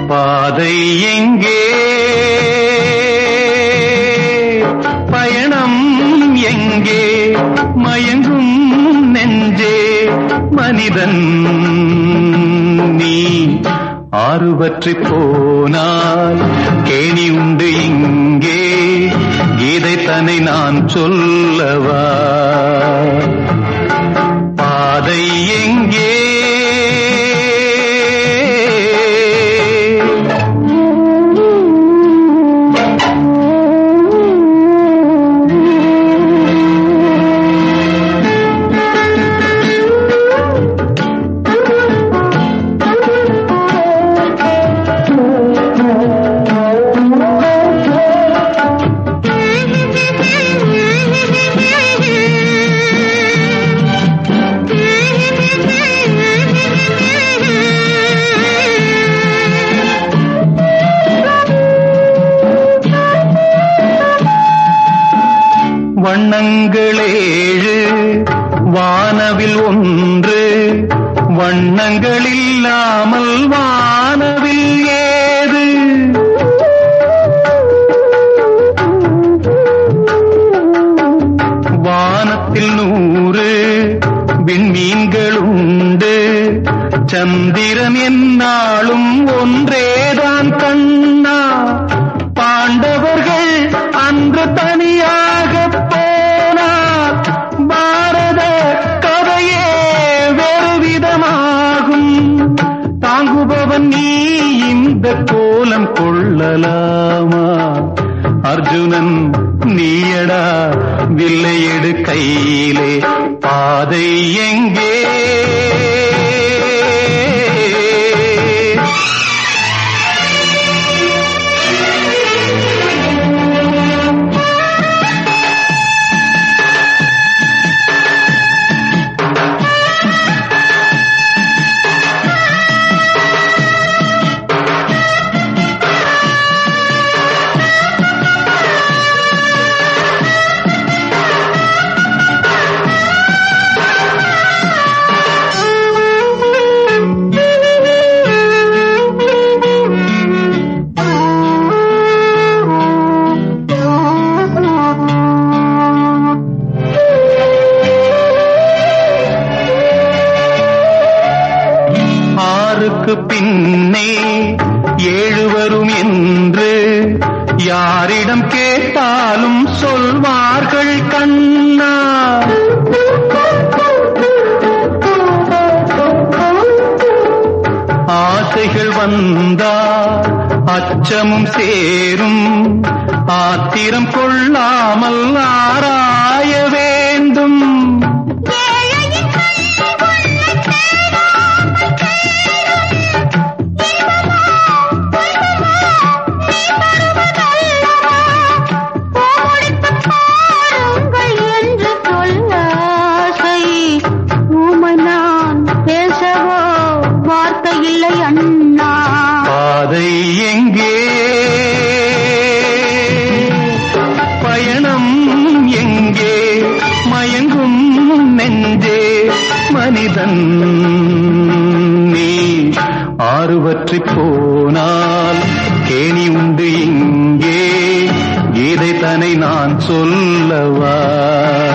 பாதை எங்கே பயணம் எங்கே மயங்கும் நெஞ்சே மனிதன் நீ ஆறுபற்றி போனால் கேணி உண்டு இங்கே கீதை தன்னை நான் சொல்லவா பாதை எங்கே வண்ணங்களேழு வானவில் ஒன்று வண்ணங்கள் இல்லாமல் வானவில் ஏது வானத்தில் நூறு விண்மீன்கள் உண்டு சந்திரன் என்னாலும் ஒன்றேதான் கண்ணா பாண்டவர்கள் அன்று தனியாக போனார் பாரத கதையே வேறு விதமாகும் தாங்குபவன் நீ இந்த கோலம் கொள்ளலாமா அர்ஜுனன் நீயடா வில்லை எடு கையிலே பாதை எங்கே ஆறுக்கு பின்னே ஏழு வரும் என்று யாரிடம் கேட்டாலும் சொல்வார்கள் கண்ணா ஆசைகள் வந்தா அச்சமும் சேரும் ஆத்திரம் கொள்ளாமல் ஆராய வேண்டும் என்று சொல்ல ஆசை ஊமை நான் பேசவோ வார்த்தை இல்லை அண்ணா பாதை எங்கே பயணம் எங்கே மயங்கும் நெஞ்சே மனிதன் நீ ஆறுபற்றி போனால் கேணி உண்டு இங்கே கீதை தனை நான் சொல்லவா